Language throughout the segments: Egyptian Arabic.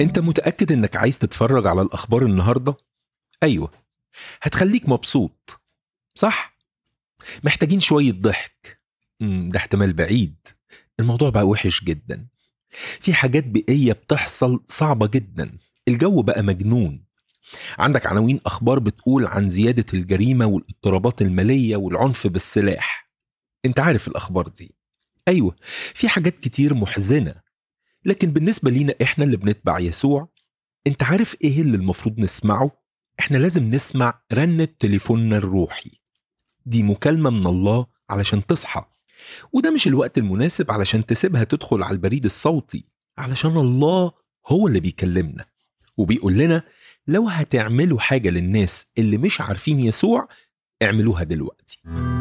انت متأكد انك عايز تتفرج على الأخبار النهاردة؟ أيوة هتخليك مبسوط صح؟ محتاجين شوية ضحك مم، ده احتمال بعيد الموضوع بقى وحش جدا في حاجات بيئية بتحصل صعبة جدا الجو بقى مجنون عندك عناوين أخبار بتقول عن زيادة الجريمة والاضطرابات المالية والعنف بالسلاح انت عارف الأخبار دي أيوة في حاجات كتير محزنة لكن بالنسبة لينا إحنا اللي بنتبع يسوع انت عارف إيه اللي المفروض نسمعه؟ إحنا لازم نسمع رنة تليفوننا الروحي دي مكالمة من الله علشان تصحى وده مش الوقت المناسب علشان تسيبها تدخل على البريد الصوتي علشان الله هو اللي بيكلمنا وبيقول لنا لو هتعملوا حاجة للناس اللي مش عارفين يسوع اعملوها دلوقتي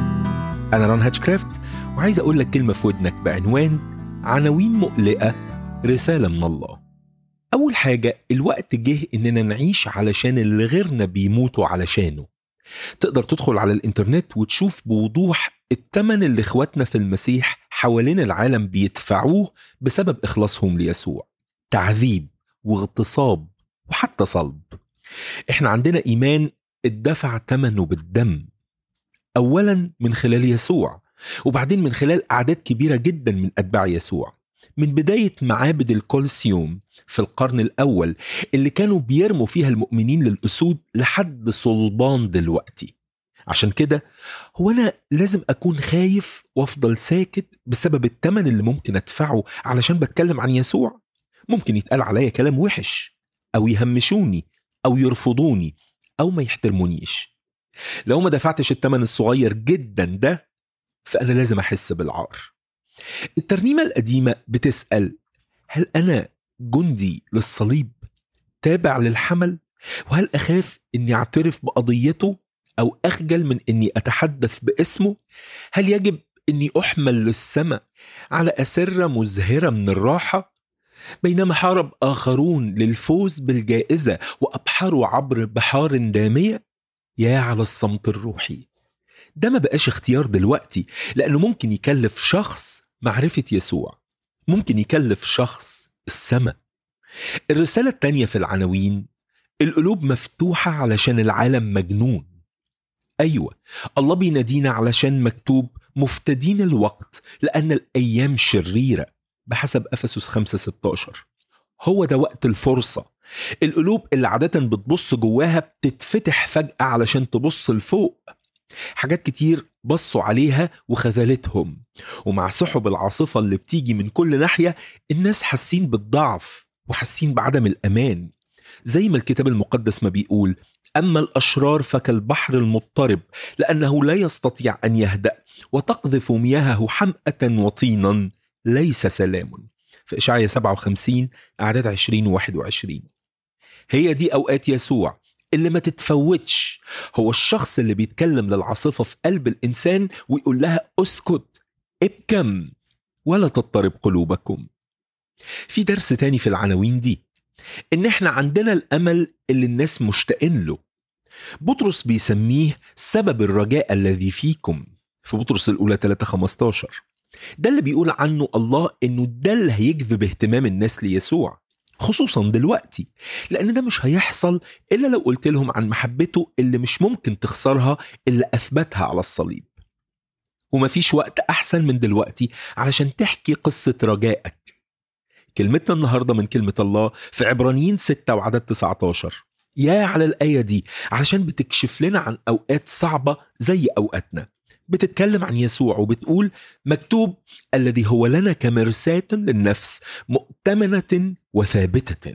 أنا ران هاتشكرافت وعايز أقول لك كلمة في ودنك بعنوان عناوين مقلقة رسالة من الله أول حاجة الوقت جه إننا نعيش علشان اللي غيرنا بيموتوا علشانه تقدر تدخل على الإنترنت وتشوف بوضوح التمن اللي إخواتنا في المسيح حوالين العالم بيدفعوه بسبب إخلاصهم ليسوع تعذيب واغتصاب وحتى صلب إحنا عندنا إيمان اتدفع تمنه بالدم أولا من خلال يسوع وبعدين من خلال أعداد كبيرة جدا من أتباع يسوع من بداية معابد الكولسيوم في القرن الأول اللي كانوا بيرموا فيها المؤمنين للأسود لحد صلبان دلوقتي عشان كده هو أنا لازم أكون خايف وأفضل ساكت بسبب التمن اللي ممكن أدفعه علشان بتكلم عن يسوع ممكن يتقال عليا كلام وحش أو يهمشوني أو يرفضوني أو ما يحترمونيش لو ما دفعتش التمن الصغير جدا ده فأنا لازم أحس بالعار الترنيمة القديمة بتسأل هل أنا جندي للصليب تابع للحمل وهل أخاف أني أعترف بقضيته أو أخجل من أني أتحدث باسمه هل يجب أني أحمل للسماء على أسرة مزهرة من الراحة بينما حارب آخرون للفوز بالجائزة وأبحروا عبر بحار دامية يا على الصمت الروحي ده ما بقاش اختيار دلوقتي لأنه ممكن يكلف شخص معرفة يسوع ممكن يكلف شخص السماء الرسالة التانية في العناوين القلوب مفتوحة علشان العالم مجنون أيوة الله بينادينا علشان مكتوب مفتدين الوقت لأن الأيام شريرة بحسب أفسس 5 16 هو ده وقت الفرصة القلوب اللي عادة بتبص جواها بتتفتح فجأة علشان تبص لفوق حاجات كتير بصوا عليها وخذلتهم ومع سحب العاصفة اللي بتيجي من كل ناحية الناس حاسين بالضعف وحاسين بعدم الأمان زي ما الكتاب المقدس ما بيقول أما الأشرار فكالبحر المضطرب لأنه لا يستطيع أن يهدأ وتقذف مياهه حمأة وطينا ليس سلام في إشعياء 57 أعداد 20 و 21 هي دي أوقات يسوع اللي ما تتفوتش هو الشخص اللي بيتكلم للعاصفة في قلب الإنسان ويقول لها أسكت ابكم ولا تضطرب قلوبكم في درس تاني في العناوين دي إن إحنا عندنا الأمل اللي الناس مشتاقين له بطرس بيسميه سبب الرجاء الذي فيكم في بطرس الأولى 3 15 ده اللي بيقول عنه الله إنه ده اللي هيجذب اهتمام الناس ليسوع خصوصا دلوقتي لأن ده مش هيحصل إلا لو قلت لهم عن محبته اللي مش ممكن تخسرها اللي أثبتها على الصليب ومفيش وقت أحسن من دلوقتي علشان تحكي قصة رجائك كلمتنا النهاردة من كلمة الله في عبرانيين 6 وعدد 19 يا على الآية دي علشان بتكشف لنا عن أوقات صعبة زي أوقاتنا بتتكلم عن يسوع وبتقول مكتوب الذي هو لنا كمرساة للنفس مؤتمنة وثابتة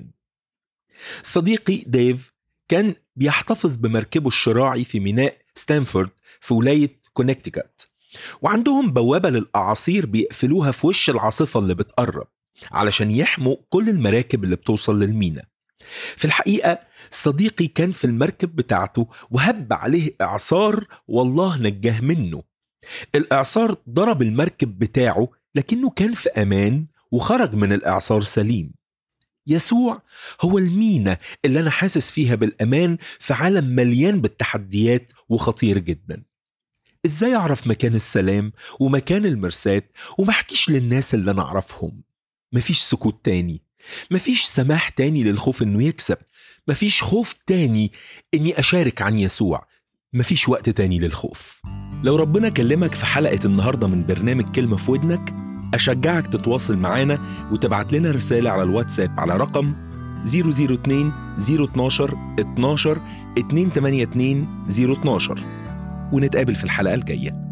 صديقي ديف كان بيحتفظ بمركبه الشراعي في ميناء ستانفورد في ولاية كونكتيكت وعندهم بوابة للأعاصير بيقفلوها في وش العاصفة اللي بتقرب علشان يحموا كل المراكب اللي بتوصل للمينا في الحقيقة صديقي كان في المركب بتاعته وهب عليه إعصار والله نجاه منه الإعصار ضرب المركب بتاعه لكنه كان في أمان وخرج من الإعصار سليم يسوع هو المينا اللي أنا حاسس فيها بالأمان في عالم مليان بالتحديات وخطير جدا إزاي أعرف مكان السلام ومكان المرساة وما أحكيش للناس اللي أنا أعرفهم مفيش سكوت تاني مفيش سماح تاني للخوف انه يكسب مفيش خوف تاني اني اشارك عن يسوع مفيش وقت تاني للخوف لو ربنا كلمك في حلقة النهاردة من برنامج كلمة في ودنك أشجعك تتواصل معانا وتبعت لنا رسالة على الواتساب على رقم 002 012 12 282 012 ونتقابل في الحلقة الجاية